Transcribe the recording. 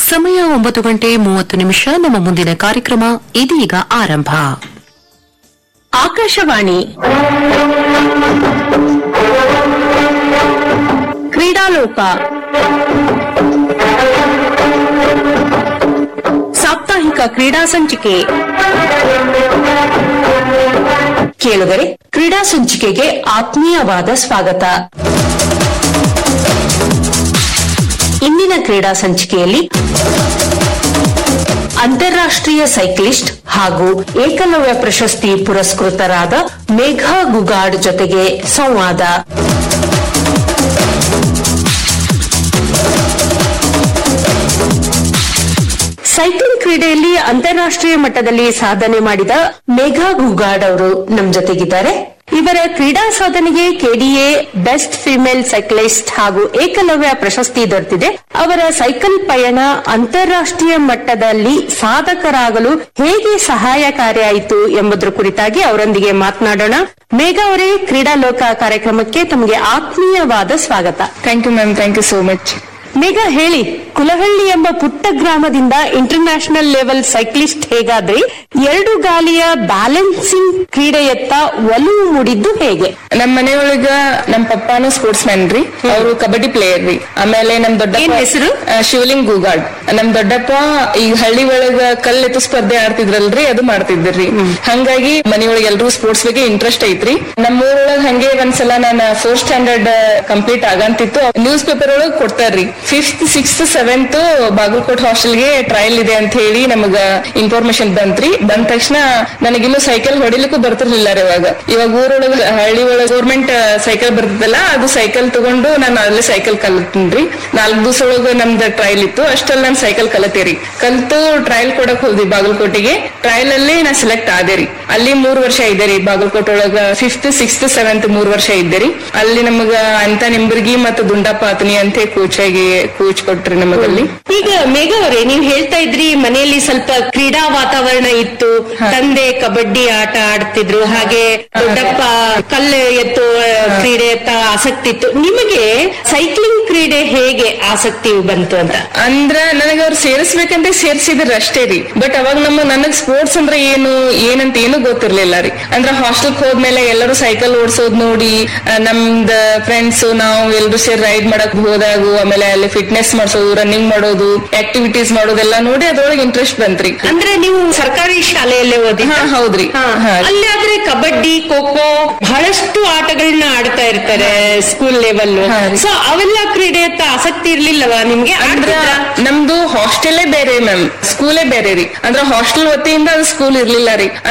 ಸಮಯ ಒಂಬತ್ತು ಗಂಟೆ ಮೂವತ್ತು ನಿಮಿಷ ನಮ್ಮ ಮುಂದಿನ ಕಾರ್ಯಕ್ರಮ ಇದೀಗ ಆರಂಭ ಆಕಾಶವಾಣಿ ಕ್ರೀಡಾಲೋಕ ಸಾಪ್ತಾಹಿಕ ಕ್ರೀಡಾ ಸಂಚಿಕೆ ಕೇಳುಗರೆ ಕ್ರೀಡಾ ಸಂಚಿಕೆಗೆ ಆತ್ಮೀಯವಾದ ಸ್ವಾಗತ ಇಂದಿನ ಕ್ರೀಡಾ ಸಂಚಿಕೆಯಲ್ಲಿ ಅಂತಾರಾಷ್ಟ್ರೀಯ ಸೈಕ್ಲಿಸ್ಟ್ ಹಾಗೂ ಏಕಲವ್ಯ ಪ್ರಶಸ್ತಿ ಪುರಸ್ಕೃತರಾದ ಮೇಘಾ ಗುಗಾಡ್ ಜೊತೆಗೆ ಸಂವಾದ ಸೈಕ್ಲಿಂಗ್ ಕ್ರೀಡೆಯಲ್ಲಿ ಅಂತಾರಾಷ್ಟ್ರೀಯ ಮಟ್ಟದಲ್ಲಿ ಸಾಧನೆ ಮಾಡಿದ ಮೇಘಾ ಗುಗಾಡ್ ಅವರು ನಮ್ ಜೊತೆಗಿದ್ದಾರೆ ಇವರ ಕ್ರೀಡಾ ಸಾಧನೆಗೆ ಕೆಡಿಎ ಬೆಸ್ಟ್ ಫಿಮೇಲ್ ಸೈಕ್ಲಿಸ್ಟ್ ಹಾಗೂ ಏಕಲವ್ಯ ಪ್ರಶಸ್ತಿ ದೊರೆತಿದೆ ಅವರ ಸೈಕಲ್ ಪಯಣ ಅಂತಾರಾಷ್ಟ್ರೀಯ ಮಟ್ಟದಲ್ಲಿ ಸಾಧಕರಾಗಲು ಹೇಗೆ ಸಹಾಯಕಾರಿಯಾಯಿತು ಎಂಬುದರ ಕುರಿತಾಗಿ ಅವರೊಂದಿಗೆ ಮಾತನಾಡೋಣ ಮೇಘಾ ಅವರೇ ಕ್ರೀಡಾ ಲೋಕ ಕಾರ್ಯಕ್ರಮಕ್ಕೆ ತಮಗೆ ಆತ್ಮೀಯವಾದ ಸ್ವಾಗತ thank you ma'am thank you so much Megha ಹೇಳಿ ಕುಲಹಳ್ಳಿ ಎಂಬ ಪುಟ್ಟ ಗ್ರಾಮದಿಂದ ಇಂಟರ್ನ್ಯಾಷನಲ್ ಲೆವೆಲ್ ಸೈಕ್ಲಿಸ್ಟ್ ಹೇಗಾದ್ರಿ ಎರಡು ಗಾಲಿಯ ಬ್ಯಾಲೆನ್ಸಿಂಗ್ ಕ್ರೀಡೆಯತ್ತ ಒಲವು ಮೂಡಿದ್ದು ಹೇಗೆ ನಮ್ ಮನೆಯೊಳಗ ನಮ್ ಪಪ್ಪಾನು ಸ್ಪೋರ್ಟ್ಸ್ ಮ್ಯಾನ್ ರೀ ಅವರು ಕಬಡ್ಡಿ ಪ್ಲೇಯರ್ ರೀ ಆಮೇಲೆ ನಮ್ ದೊಡ್ಡ ಏನ್ ಹೆಸ್ರು? ಶಿವಲಿಂಗ್ ಗೂಗಾಡ್ ನಮ್ ದೊಡ್ಡಪ್ಪ ಈ ಹಳ್ಳಿ ಒಳಗ ಕಲ್ಲೆತ್ತು ಸ್ಪರ್ಧೆ ಆಡ್ತಿದ್ರಲ್ರಿ ಅದು ಮಾಡ್ತಿದ್ರಿ ಹಂಗಾಗಿ ಮನೆಯೊಳಗೆ ಎಲ್ರು ಸ್ಪೋರ್ಟ್ಸ್ ಬಗ್ಗೆ ಇಂಟ್ರೆಸ್ಟ್ ಐತ್ರಿ ನಮ್ಮ ಊರೊಳಗ ಹಂಗೆ ಒಂದ್ಸಲ ನಾನು ಫೋರ್ತ್ ಸ್ಟ್ಯಾಂಡರ್ಡ್ ಕಂಪ್ಲೀಟ್ ಆಗಂತಿತ್ತು ನ್ಯೂಸ್ ಪೇಪರ್ ಒಳಗ್ ಕೊಡ್ತಾರ್ರಿ ಫಿಫ್ತ್ ಸಿಕ್ಸ್ತ್ ಸೆವೆಂತ್ ಬಾಗಲಕೋಟ್ ಹಾಸ್ಟೆಲ್ಗೆ ಟ್ರಯಲ್ ಇದೆ ಅಂತ ಹೇಳಿ ನಮಗ ಇನ್ಫಾರ್ಮೇಶನ್ ಬಂತ್ರಿ ಬಂದ ತಕ್ಷಣ ನನಗಿನ್ನು ಸೈಕಲ್ ಹೊಡಿಲಿಕ್ಕೂ ಬರ್ತಿರ್ಲಿಲ್ಲ ರೀ ಇವಾಗ ಇವಾಗ ಊರೊಳಗ ಹಳ್ಳಿ ಒಳಗ ಗೌರ್ಮೆಂಟ್ ಸೈಕಲ್ ಬರ್ತದಲ್ಲ ಅದು ಸೈಕಲ್ ತಗೊಂಡು ನಾನು ಅಲ್ಲೇ ಸೈಕಲ್ ಕಲ್ತೀನ್ರಿ ನಾಲ್ಕು ದಿವಸ ಒಳಗ ನಮ್ದು ಟ್ರಯಲ್ ಇತ್ತು ಅಷ್ಟಲ್ಲಿ ನಾನು ಸೈಕಲ್ ಕಲತೇರಿ ಕಲ್ತು ಟ್ರಯಲ್ ಕೊಡಕ್ ಹೋದ್ವಿ ಬಾಗಲಕೋಟೆಗೆ ಟ್ರಯಲ್ ಅಲ್ಲಿ ನಾ ಸೆಲೆಕ್ಟ್ ಆದೆ ರೀ ಅಲ್ಲಿ ಮೂರ್ ವರ್ಷ ಇದ್ದೆ ರೀ ಬಾಗಲಕೋಟೆ ಒಳಗ ಫಿಫ್ತ್ ಸಿಕ್ಸ್ತ್ ಸೆವೆಂತ್ ಮೂರ್ ವರ್ಷ ಇದ್ದೆ ರೀ ಅಲ್ಲಿ ನಮಗ ಅಂತ ನಿಂಬರ್ಗಿ ಮತ್ತು ದುಂಡಪ್ಪ ಆತನಿ ಅಂತ ಕೋಚ್ ಆಗಿ ಕೋಚ್ ಕೊಟ್ರಿ ನಮಗಲ್ಲಿ ಈಗ ಮೇಘ ಅವರೇ ನೀವು ಹೇಳ್ತಾ ಇದ್ರಿ ಮನೆಯಲ್ಲಿ ಸ್ವಲ್ಪ ಕ್ರೀಡಾ ವಾತಾವರಣ ಇತ್ತು ತಂದೆ ಕಬಡ್ಡಿ ಆಟ ಆಡ್ತಿದ್ರು ಹಾಗೆ ದೊಡ್ಡಪ್ಪ ಕಲ್ಲು ಎತ್ತು ಕ್ರೀಡೆಯತ್ತ ಆಸಕ್ತಿ ಇತ್ತು ನಿಮಗೆ ಸೈಕ್ಲಿಂಗ್ ಕ್ರೀಡೆ ಹೇಗೆ ಆಸಕ್ತಿ ಬಂತು ಅಂತ ಅಂದ್ರ ನನಗ ಅವ್ರು ಸೇರಿಸ್ಬೇಕಂತ ಸೇರ್ಸಿದ್ರ ಅಷ್ಟೇ ರೀ ಬಟ್ ಅವಾಗ ನಮ್ಮ ನನಗ್ ಸ್ಪೋರ್ಟ್ಸ್ ಅಂದ್ರೆ ಏನು ಏನಂತ ಏನು ಗೊತ್ತಿರ್ಲಿಲ್ಲ ರೀ ಅಂದ್ರ ಹಾಸ್ಟೆಲ್ ಹೋದ್ಮೇಲೆ ಎಲ್ಲರೂ ಸೈಕಲ್ ಓಡಿಸೋದ್ ನೋಡಿ ಆ, ನಮ್ದ ಫ್ರೆಂಡ್ಸ್ ನಾವು ಎಲ್ರು ಸೇರಿ ರೈಡ್ ಮಾಡಕ್ ಹೋದಾಗ ಆಮೇಲೆ ಅಲ್ಲಿ ಫಿಟ್ನೆಸ್ ಮಾಡ್ಸೋದು ರನ್ನಿಂಗ್ ಮಾಡೋದು ಆಕ್ಟಿವಿಟೀಸ್ ಮಾಡೋದೆಲ್ಲ ನೋಡಿ ಅದ್ರೊಳಗೆ ಇಂಟ್ರೆಸ್ಟ್ ಬಂತ್ರಿ ಅಂದ್ರೆ ನೀವು ಸರ್ಕಾರಿ ಶಾಲೆಯಲ್ಲೇ ಓದಿ ಹಾ ಹೌದ್ರಿ ಹಾ ಅಲ್ಲಿ ಆದ್ರೆ ಕಬಡ್ಡಿ ಖೋ ಖೋ ಬಹಳಷ್ಟು ಆಟಗಳನ್ನ ಆಡ್ತಾ ಇರ್ತಾರೆ ಸ್ಕೂಲ್ ಲೆವೆಲ್ ಹಾ ರೀ. ಸೊ ಅವೆಲ್ಲ ಕ್ರೀಡೆಯತ್ತ ಆಸಕ್ತಿ ಇರ್ಲಿಲ್ಲವಾ ನಿಮ್ಗೆ ಅಂದ್ರ ಆಡ್ತಿದ್ರಾ? ನಮ್ದು ಹಾಸ್ಟೆಲೇ ಬೇರೆ ಮ್ಯಾಮ್ ಸ್ಕೂಲೇ ಬೇರೆ ರೀ ಅಂದ್ರ ಹಾಸ್ಟೆಲ್ ವತಿಯಿಂದ ಅದು ಸ್ಕೂಲ್ ಇರ್ಲಿಲ್ಲ ರೀ